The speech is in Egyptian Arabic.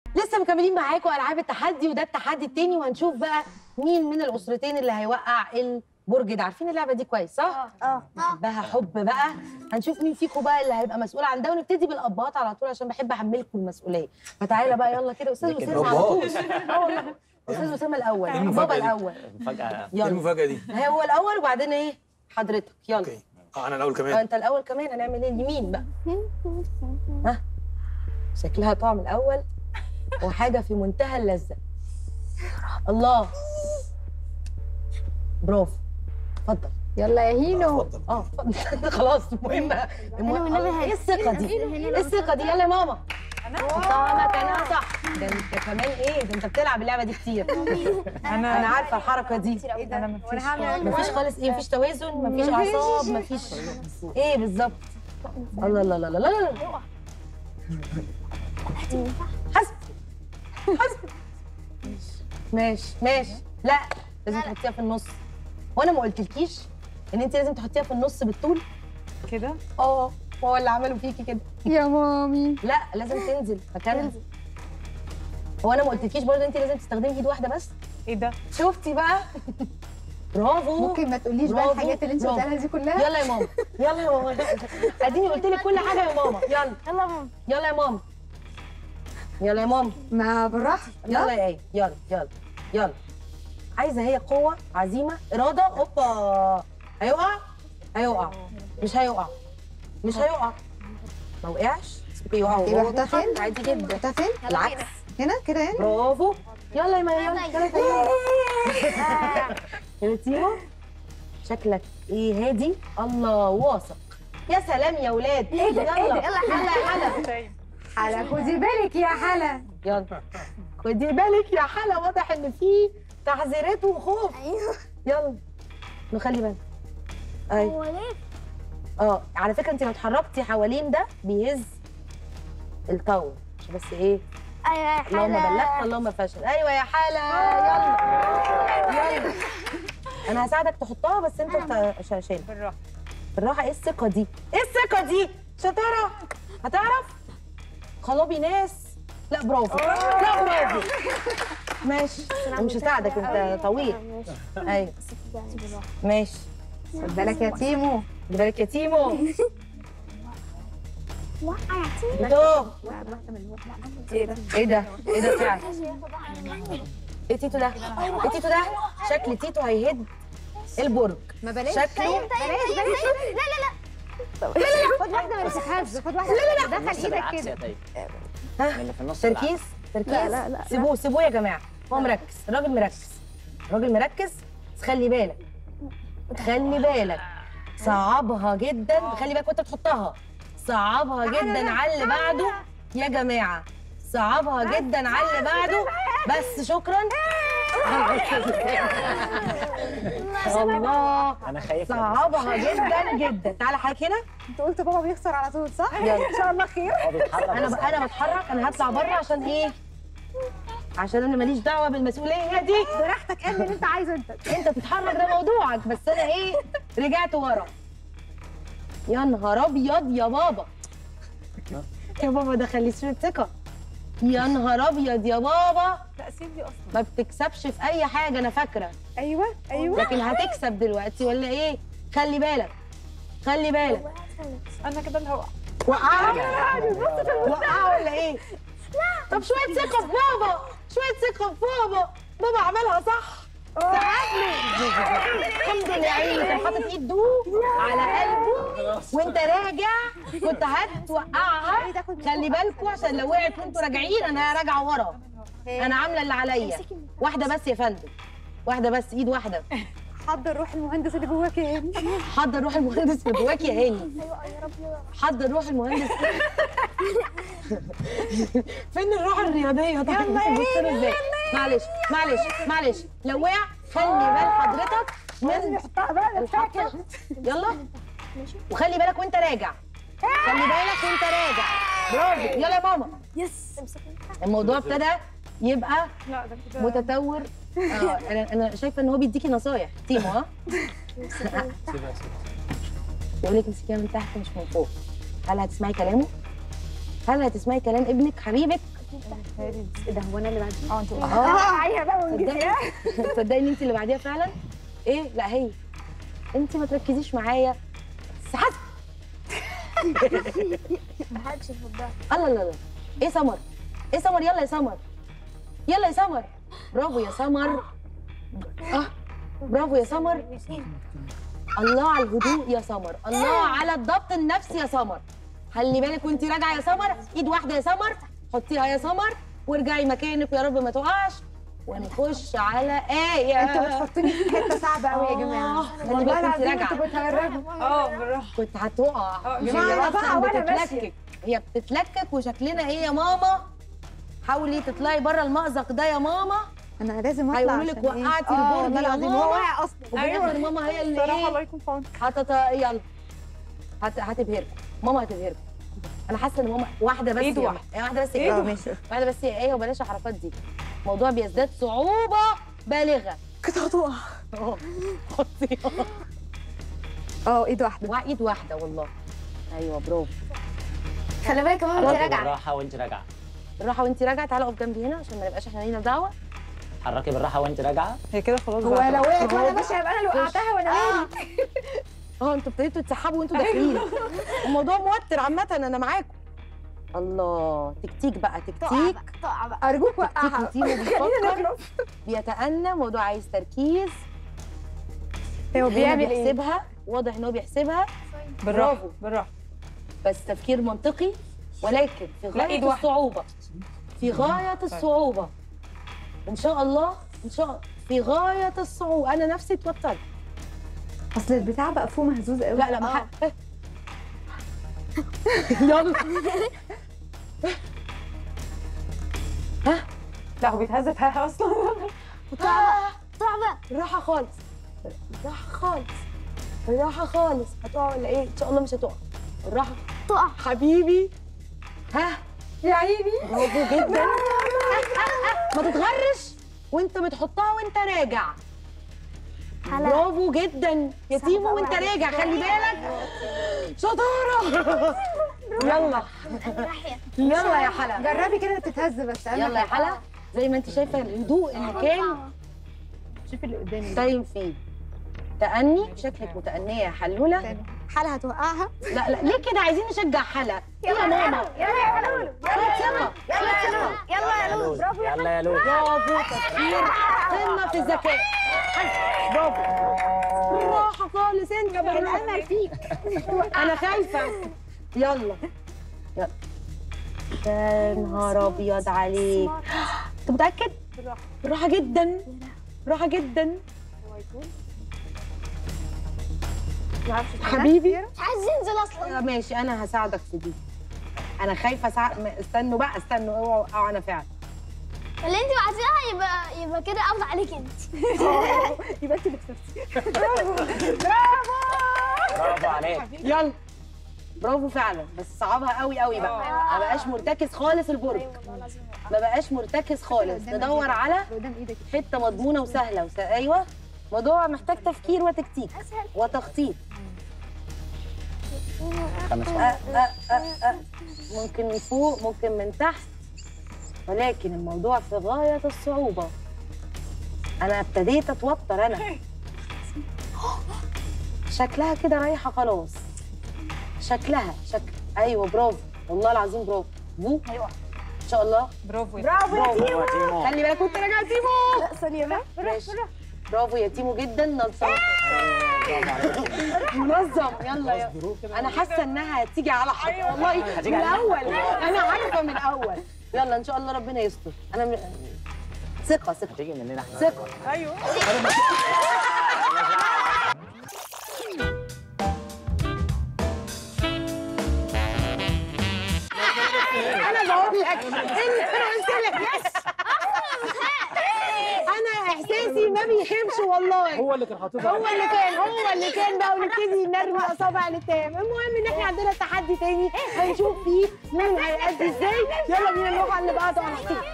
لسه مكملين معاكم العاب التحدي وده التحدي التاني وهنشوف بقى مين من الاسرتين اللي هيوقع البرج ده عارفين اللعبه دي كويس صح؟ اه بها حب بقى هنشوف مين فيكم بقى اللي هيبقى مسؤول عن ده ونبتدي بالابهات على طول عشان بحب احملكم المسؤوليه فتعالى بقى يلا كده استاذ لكن اسامه على طول أبهات؟ اه والله استاذ اسامه الاول إيه المفاجأة بابا دي؟ الاول فجأة ايه يلا المفاجأة دي؟ هو الاول وبعدين ايه حضرتك يلا اوكي اه انا الاول آه، كمان انت الاول كمان هنعمل ايه اليمين بقى ها شكلها طعم الاول وحاجه في منتهى اللذه الله برافو اتفضل يلا يا هينو اتفضل اه اتفضل خلاص المهم المهم والنبي الله، ايه هاي. الثقه دي ايه الثقه دي يلا يا ماما طبعا مكانها صح ده انت كمان ايه ده انت بتلعب اللعبه دي كتير انا انا عارفه الحركه دي انا مفيش هعمل مفيش خالص ايه مفيش توازن مفيش اعصاب مفيش ايه بالظبط الله لا لا لا لا لا حسب حسب ماشي ماشي لا لازم تحطيها في النص وانا ما قلتلكيش ان انت لازم تحطيها في النص بالطول كده اه هو اللي عمله فيكي كده يا مامي لا لازم تنزل مكانها هو انا ما قلتلكيش برضه انت لازم تستخدمي ايد واحده بس ايه ده شفتي بقى برافو ممكن ما تقوليش بقى برافو، الحاجات اللي انت برافو. قلتها دي كلها يلا يا ماما يلا يا ماما اديني قلت لك كل حاجه يا ماما يلا يلا يا ماما يلا يا ماما يلا يا ماما ما بالراحه يلا يا ايه يلا يلا يلا عايزه هي قوه عزيمه اراده اوبا هيقع هيقع مش هيقع مش هيقع ما وقعش سيبيه يقع يبقى وهو احطها فين؟ بيتحرك عادي جدا حطها فين؟ العكس هنا كده يعني برافو يلا يا مايا يلا يلا يلا يا تيمو شكلك ايه هادي الله واثق يا سلام يا ولاد ايه ده يلا يلا يا حلا حلا خدي بالك يا حلا يلا خدي بالك يا حلا واضح ان في تحذيرات وخوف ايوه يلا نخلي بالك ايوه هو ليه؟ اه على فكره انت لو اتحركتي حوالين ده بيهز الطاوله عشان بس ايه ايوه يا اللهم حلا. بلغت اللهم فشل ايوه يا حلا يلا يلا انا هساعدك تحطها بس انت بتا- عشان عشان بالراحه بالراحه ايه الثقه دي ايه الثقه دي شطاره هتعرف خلابي ناس لا برافو لا برافو ماشي أنا مش هساعدك انت طويل ايوه ماشي خد بالك يا تيمو خد بالك يا تيمو وقع يا تيمو. انتوا ايه ده ايه ده فعلا ايه تيتو ده ايه تيتو ده شكل تيتو هيهد البرج ما بلاش شكله بلاش بلاش لا لا لا خد واحده ما تمسكهاش خد واحده لا لا دخل ايدك بالعكس كده يا طيب ها اللي في النص تركيز تركيز لا، لا، لا، سيبوه سيبوه يا جماعه هو مركز الراجل مركز الراجل مركز بس خلي بالك خلي بالك صعبها جدا خلي بالك وانت بتحطها صعبها جدا على اللي بعده يا جماعه صعبها جدا على اللي بعده بس شكرا الله انا خايف صعبها جدا جدا تعالى حضرتك هنا انت قلت بابا بيخسر على طول صح؟ يلا. ان شاء الله خير هو بيتحرك انا بس. ب... انا بتحرك انا هطلع بره عشان ايه عشان انا ماليش دعوه بالمسؤوليه دي براحتك اعمل اللي انت عايزه انت انت تتحرك ده موضوعك بس انا ايه رجعت ورا يا نهار ابيض يا بابا يا بابا ده خلي صوره ثقه يا نهار ابيض يا بابا تأثير دي اصلا ما بتكسبش في اي حاجه انا فاكره ايوه ايوه لكن هتكسب دلوقتي ولا ايه خلي بالك خلي بالك انا كده اللي هوقع وقعها وقعها ولا ايه طب شويه ثقه في بابا شويه ثقه في بابا بابا عملها صح الحمد لله يا عيني كان حاطط ايده على قلبه وانت راجع كنت هتوقعها خلي بالكوا عشان لو وقعت وانتوا راجعين انا راجعه ورا انا عامله اللي عليا واحده بس يا فندم واحده بس ايد واحده حضر روح المهندس اللي جواك يا هاني حضر روح المهندس اللي جواك يا هاني ايوه يا رب يا رب. حضر روح المهندس فين الروح الرياضيه طيب بص له ازاي معلش معلش معلش لو وقع خلي بال حضرتك من الحطه يلا وخلي بالك وانت راجع خلي بالك وانت راجع برافو يلا يا ماما يس امسكي الموضوع ابتدى يبقى لا ده كده متطور اه انا انا شايفه ان هو بيديكي نصايح تيمو ها سيبها سيبها يقول لك امسكيها من تحت مش من فوق هل هتسمعي كلامه؟ هل هتسمعي كلام ابنك حبيبك هادي ايه ده هو انا اللي بعدين اه انت اه ايوه بقى تصدقي تصدقي ان انت اللي بعديها فعلا ايه لا هي انت ما تركزيش معايا سحب محدش يفضها الله لا لا ايه سمر ايه سمر يلا يا سمر يلا يا سمر برافو يا سمر اه برافو يا سمر الله على الهدوء يا سمر الله على الضبط النفسي يا سمر خلي بالك وانت راجعه يا سمر ايد واحده يا سمر حطيها يا سمر وارجعي مكانك ويا رب ما تقعش ونخش على ايه انتوا بتحطوني في حته صعبه قوي يا جماعه خلي والله بالك وانت العظيم راجعه انتوا بتهرجوا اه بالراحه كنت هتقع اه هي جماعة أنا أصلاً بقى وأنا ماشية. بتتلكك هي بتتلكك وشكلنا ايه يا ماما حاولي تطلعي بره المأزق ده يا ماما انا لازم اطلع هيقولوا لك عشان إيه؟ وقعتي آه، البرج والله يا العظيم ماما. هو واقع اصلا وفي الاخر ماما هي اللي الصراحه الله ايه يكون في عونك هتت يلا هت... هتبهركم ماما هتبهركم انا حاسه ان ماما واحده بس إيد يا واحدة. م- واحده بس إيد ايه ماشي واحده بس هي ايه وبلاش الحركات دي الموضوع بيزداد صعوبه بالغه كنت هتقع اه حطيها اه ايد واحده وا- ايد واحده والله ايوه برافو خلي بالك ماما انت راجعه بالراحه وانت راجعه بالراحه وانت راجعه تعالى اقف جنبي هنا عشان ما نبقاش احنا لينا دعوه حركي بالراحه وانت راجعه هي كده خلاص هو بقى لو وقعت وانا ماشيه يبقى انا اللي وقعتها وانا مالي اه انتوا ابتديتوا تسحبوا وانتوا داخلين الموضوع موتر عامه انا معاكم الله تكتيك بقى تقع تكتيك بقى تقع بقى ارجوك تكتيك وقعها وتيمو بيفكر بيتأنى موضوع عايز تركيز هو هو بيعمل ايه بيحسبها واضح ان هو بيحسبها بالراحه برافو. بالراحه بس تفكير منطقي ولكن في لا، إيد غاية واحدة. الصعوبة في غاية الصعوبة إن شاء الله إن شاء الله في غاية الصعوبة أنا نفسي اتوترت اصل البتاع بقى فوق مهزوز قوي لا لا ما حق- يلا لا هو بيتهزفها اصلا تقع بقى تقع بقى راحة خالص راحة خالص راحة خالص هتقع ولا إيه؟ إن شاء الله مش هتقع راحة تقع حبيبي ها يا عيني برافو جدا ما تتغرش وانت بتحطها وانت راجع حلا برافو جدا يا تيمو وانت راجع خلي بالك شطاره يلا يلا يا حلا جربي كده تتهز بس أهم يلا يا حاجة. حلا زي ما انت شايفه الهدوء اللي كان شوفي اللي قدامي ده. سايم فيه تأني شكلك متأنية يا حلولة تاني. حلا هتوقعها لا لا ليه كده عايزين نشجع حلا يا ماما يلا يا لولو ثقة يلا يا لولو يلا يا لولو برافو يلا يا لولو برافو تفكير قمة في الذكاء برافو بالراحة خالص انت الأمل فيك أنا خايفة يلا يلا يا نهار أبيض عليك أنت متأكد؟ بالراحة جدا بالراحة جدا حبيبي مش عايز ينزل اصلا ماشي أنا هساعدك في دي أنا خايفة ساعة استنوا بقى استنوا اوعوا اوعوا أنا فعلا اللي انت وقعتيها يبقى يبقى كده قبض عليك انت يبقى انت بتفرسي برافو عليك يلا برافو فعلا بس صعبها قوي قوي بقى ما بقاش مرتكز خالص البرج ما بقاش مرتكز خالص ندور على قدام ايدك حته مضمونه وسهله وس... ايوه موضوع محتاج تفكير وتكتيك وتخطيط خمس أه أه أه أه. ممكن من فوق ممكن من تحت ولكن الموضوع في غايه الصعوبه انا ابتديت اتوتر انا شكلها كده رايحه خلاص شكلها شكل ايوه برافو والله العظيم برافو بو ايوه ان شاء الله برافو يا برافو برافو يا تيمو خلي بالك وانت راجع تيمو لا ثانيه بقى ماشي برافو يا تيمو جدا نظم برافو عليك منظم يلا يا انا حاسه انها هتيجي على حق والله من هتيجي على حق. الاول انا عارفه من الاول يلا ان شاء الله ربنا يستر انا م... ثقه ثقه هتيجي مننا احنا ثقه ايوه انا بقول لك ان انا قلت لك يس انا احساسي ما بيخيبش والله هو اللي كان حاططها هو اللي كان هو اللي كان بقى ونبتدي نرمي اصابع لتام المهم ان احنا عندنا تحدي تاني هنشوف فيه مين هيأدي ازاي يلا بينا نروح على اللي بعده على طول